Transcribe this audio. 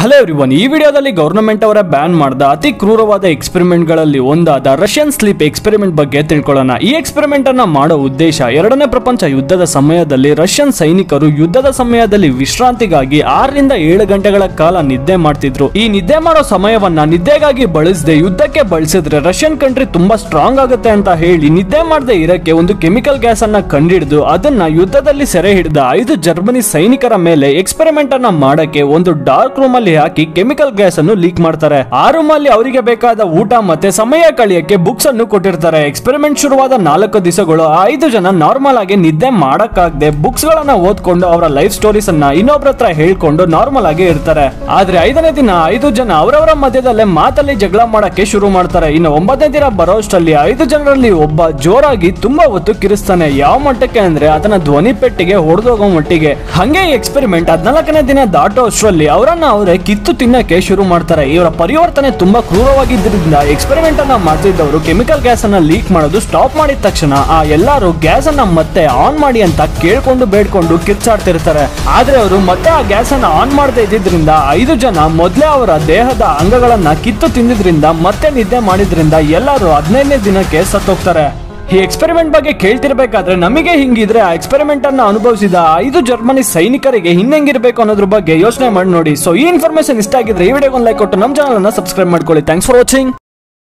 hello everyone ಈ ವಿಡಿಯೋದಲ್ಲಿ government ಅವರ ಬ್ಯಾನ್ ಮಾಡಿದ ಅತಿ ಕ್ರೂರವಾದ ಎಕ್ಸ್ಪೆರಿಮೆಂಟ್ ಗಳಲ್ಲಿ ಒಂದಾದ ರಷ್ಯನ್ ಸ್ಲೀಪ್ ಎಕ್ಸ್ಪೆರಿಮೆಂಟ್ ಬಗ್ಗೆ ತಿಳ್ಕೊಳ್ಳೋಣ ಈ ಎಕ್ಸ್ಪೆರಿಮೆಂಟ್ ಅನ್ನ ಮಾಡೋ ಉದ್ದೇಶ ಎರಡನೇ ಪ್ರಪಂಚ ಯುದ್ಧದ ಸಮಯದಲ್ಲಿ ರಷ್ಯನ್ ಸೈನಿಕರು ಯುದ್ಧದ ಸಮಯದಲ್ಲಿ ವಿಶ್ರಾಂತಿಗಾಗಿ ಆರರಿಂದ ಏಳು ಗಂಟೆಗಳ ಕಾಲ ನಿದ್ದೆ ಮಾಡ್ತಿದ್ರು ಈ ನಿದ್ದೆ ಮಾಡೋ ಸಮಯವನ್ನ ನಿದ್ದೆಗಾಗಿ ಬಳಸದೆ ಯುದ್ಧಕ್ಕೆ ಬಳಸಿದ್ರೆ ರಷ್ಯನ್ ಕಂಟ್ರಿ ತುಂಬಾ ಸ್ಟ್ರಾಂಗ್ ಆಗುತ್ತೆ ಅಂತ ಹೇಳಿ ನಿದ್ದೆ ಮಾಡದೆ ಇರಕ್ಕೆ ಒಂದು ಕೆಮಿಕಲ್ ಗ್ಯಾಸ್ ಅನ್ನ ಕಂಡಿಡಿದು ಅದನ್ನ ಯುದ್ಧದಲ್ಲಿ ಸೆರೆ ಹಿಡಿದ ಐದು ಜರ್ಮನಿ ಸೈನಿಕರ ಮೇಲೆ ಎಕ್ಸ್ಪೆರಿಮೆಂಟ್ ಅನ್ನ ಮಾಡಕ್ಕೆ ಒಂದು ಡಾರ್ಕ್ ರೂಮ್ ಅಲ್ಲಿ ಹಾಕಿ ಕೆಮಿಕಲ್ ಗ್ಯಾಸ್ ಅನ್ನು ಲೀಕ್ ಮಾಡ್ತಾರೆ ಆ ರೂಮ್ ಅಲ್ಲಿ ಅವರಿಗೆ ಬೇಕಾದ ಊಟ ಮತ್ತೆ ಸಮಯ ಕಳಿಯಕ್ಕೆ ಬುಕ್ಸ್ ಅನ್ನು ಕೊಟ್ಟಿರ್ತಾರೆ ಎಕ್ಸ್ಪೆರಿಮೆಂಟ್ ಶುರುವಾದ ನಾಲ್ಕು ದಿವಸಗಳು ಆ ಐದು ಜನ ನಾರ್ಮಲ್ ಆಗಿ ನಿದ್ದೆ ಮಾಡಕ್ಕಾಗದೆ ಬುಕ್ಸ್ ಗಳನ್ನ ಓದ್ಕೊಂಡು ಅವರ ಲೈಫ್ ಸ್ಟೋರೀಸ್ ಅನ್ನ ಇನ್ನೊಬ್ರ ಹತ್ರ ಹೇಳ್ಕೊಂಡು ನಾರ್ಮಲ್ ಆಗಿ ಇರ್ತಾರೆ ಆದ್ರೆ ಐದನೇ ದಿನ ಐದು ಜನ ಅವರವರ ಮಧ್ಯದಲ್ಲೇ ಮಾತಲ್ಲಿ ಜಗಳ ಮಾಡಕ್ಕೆ ಶುರು ಮಾಡ್ತಾರೆ ಇನ್ನು ಒಂಬತ್ತನೇ ದಿನ ಬರೋಷ್ಟರಲ್ಲಿ ಐದು ಜನರಲ್ಲಿ ಒಬ್ಬ ಜೋರಾಗಿ ತುಂಬಾ ಹೊತ್ತು ಕಿರಿಸ್ತಾನೆ ಯಾವ ಮಟ್ಟಕ್ಕೆ ಅಂದ್ರೆ ಅದನ್ನ ಧ್ವನಿ ಪೆಟ್ಟಿಗೆ ಹೊಡೆದೋಗೋ ಮಟ್ಟಿಗೆ ಹಂಗೆ ಎಕ್ಸ್ಪೆರಿಮೆಂಟ್ ಹದಿನಾಲ್ಕನೇ ದಿನ ದಾಟೋ ಅಷ್ಟರಲ್ಲಿ ಅವರನ್ನ ಅವರೇ ಕಿತ್ತು ತಿನ್ನಕ್ಕೆ ಶುರು ಮಾಡ್ತಾರೆ ಇವರ ಪರಿವರ್ತನೆ ತುಂಬಾ ಕ್ರೂರವಾಗಿದ್ದರಿಂದ ಎಕ್ಸ್ಪೆರಿಮೆಂಟ್ ಅನ್ನ ಮಾಡ್ತಿದ್ದವರು ಕೆಮಿಕಲ್ ಗ್ಯಾಸ್ ಅನ್ನ ಲೀಕ್ ಮಾಡೋದು ಸ್ಟಾಪ್ ಮಾಡಿದ ತಕ್ಷಣ ಆ ಎಲ್ಲರೂ ಗ್ಯಾಸ್ ಅನ್ನ ಮತ್ತೆ ಆನ್ ಮಾಡಿ ಅಂತ ಕೇಳ್ಕೊಂಡು ಬೇಡ್ಕೊಂಡು ಕಿರ್ಚಾಡ್ತಿರ್ತಾರೆ ಆದ್ರೆ ಅವರು ಮತ್ತೆ ಆ ಗ್ಯಾಸ್ ಅನ್ನ ಆನ್ ಮಾಡದೇ ಇದ್ದಿದ್ರಿಂದ ಐದು ಜನ ಮೊದಲೇ ಅವರ ದೇಹದ ಅಂಗಗಳನ್ನ ಕಿತ್ತು ತಿಂದಿದ್ರಿಂದ ಮತ್ತೆ ನಿದ್ದೆ ಮಾಡಿದ್ರಿಂದ ಎಲ್ಲರೂ ಹದಿನೈದನೇ ದಿನಕ್ಕೆ ಸತ್ತೋಗ್ತಾರೆ ಈ ಎಕ್ಸ್ಪೆರಿಮೆಂಟ್ ಬಗ್ಗೆ ಕೇಳ್ತಿರ್ಬೇಕಾದ್ರೆ ನಮಗೆ ಹಿಂಗಿದ್ರೆ ಆ ಎಕ್ಸ್ಪೆರಿಮೆಂಟ್ ಅನ್ನ ಅನುಭವಿಸಿದ ಐದು ಜರ್ಮನಿ ಸೈನಿಕರಿಗೆ ಹಿಂಗಿರ್ಬೇಕು ಅನ್ನೋದ್ರ ಬಗ್ಗೆ ಯೋಚನೆ ಮಾಡಿ ನೋಡಿ ಸೊ ಈ ಇನ್ಫಾರ್ಮೇಶನ್ ಇಷ್ಟ ಆಗಿದ್ರೆ ಈ ವಿಡಿಯೋಗೆ ಒಂದು ಲೈಕ್ ಕೊಟ್ಟು ನಮ್ಮ ಚಾನಲ್ ಅನ್ನ ಸಬ್ಸ್ಕ್ರೈಬ್ ಮಾಡ್ಕೊಳ್ಳಿ ಥ್ಯಾಂಕ್ಸ್ ಫಾರ್ ವಾಚಿಂಗ್